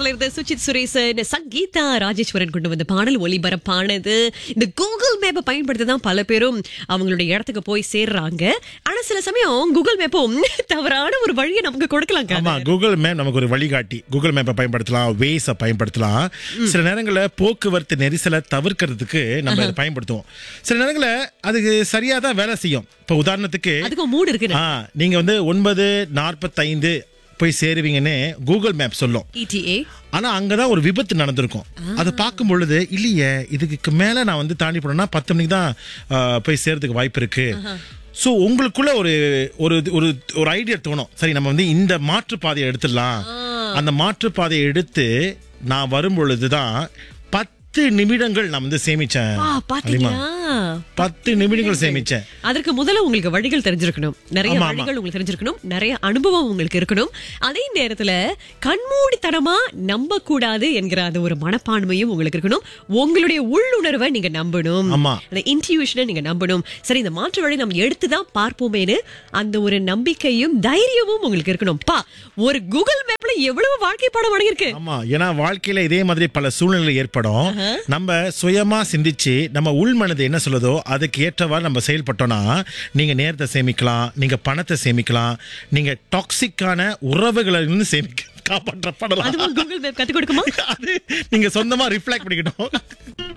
திரைப்படத்துல இருந்த சுச்சித் சுரேசன் சங்கீதா ராஜேஸ்வரன் கொண்டு வந்த பாடல் ஒளிபரப்பானது இந்த கூகுள் மேப்பை பயன்படுத்தி தான் பல பேரும் அவங்களுடைய இடத்துக்கு போய் சேர்றாங்க ஆனா சில சமயம் கூகுள் மேப்பும் தவறான ஒரு வழியை நமக்கு கொடுக்கலாங்க ஆமா கூகுள் மேப் நமக்கு ஒரு வழிகாட்டி கூகுள் மேப்பை பயன்படுத்தலாம் வேஸை பயன்படுத்தலாம் சில நேரங்களில் போக்குவரத்து நெரிசலை தவிர்க்கிறதுக்கு நம்ம இதை பயன்படுத்துவோம் சில நேரங்களில் அதுக்கு சரியா தான் வேலை செய்யும் இப்போ உதாரணத்துக்கு அதுக்கும் மூடு இருக்கு ஆ நீங்க வந்து ஒன்பது நாற்பத்தைந்து போய் சேருவீங்கன்னு கூகுள் மேப் சொல்லும் இடிஏ ஆனா அங்கதான் ஒரு விபத்து நடந்திருக்கும் அதை பார்க்கும் பொழுது இல்லையே இதுக்கு மேல நான் வந்து தாண்டி போனேன்னா பத்து மணிக்கு தான் ஆ, போய் சேர்றதுக்கு வாய்ப்பு இருக்கு ஸோ உங்களுக்குள்ள ஒரு ஒரு ஒரு ஒரு ஐடியா தோணும் சரி நம்ம வந்து இந்த மாற்றுப்பாதையை எடுத்துடலாம் அந்த மாற்றுப்பாதையை எடுத்து நான் வரும் பொழுதுதான் பத்து நிமிடங்கள் நான் வந்து சேமிச்சேன் ஆ, பாத்தீங்களா பத்து நிமிடங்கள் சேமிச்சேன் அதற்கு முதல்ல உங்களுக்கு வழிகள் தெரிஞ்சிருக்கணும் நிறைய ஆமா, ஆமா. வழிகள் உங்களுக்கு தெரிஞ்சிருக்கணும் நிறைய அனுபவம் உங்களுக்கு இருக்கணும் அதே நேரத்துல கண்மூடித்தனமா நம்ப கூடாது என்கிற அந்த ஒரு மனப்பான்மையும் உங்களுக்கு இருக்கணும் உங்களுடைய உள்ளுணர்வை நீங்க நம்பணும் ஆமா. அந்த இன்ட்யூஷனை நீங்க நம்பணும் சரி இந்த மாற்று வழி நம்ம எடுத்துதான் பார்ப்போமேனு அந்த ஒரு நம்பிக்கையும் தைரியமும் உங்களுக்கு இருக்கணும் பா ஒரு கூகுள் மேப்ல எவ்வளவு வாழ்க்கை பாடம் அடங்கியிருக்கு ஆமா ஏன்னா வாழ்க்கையில இதே மாதிரி பல சூழ்நிலை ஏற்படும் நம்ம சுயமா சிந்திச்சு நம்ம உள் மனது என்ன சொல்லுதோ அதுக்கு ஏற்றவாறு நம்ம செயல்பட்டோம்னா நீங்க நேரத்தை சேமிக்கலாம் நீங்க பணத்தை சேமிக்கலாம் நீங்க டாக்ஸிக்கான உறவுகளை இருந்து சேமிக்க காப்பாற்றப்படலாம் அதுவும் கூகுள் மேப் கத்து கொடுக்குமா அது நீங்க சொந்தமா ரிஃப்ளெக்ட் பண்ணிக்கிட்டோம்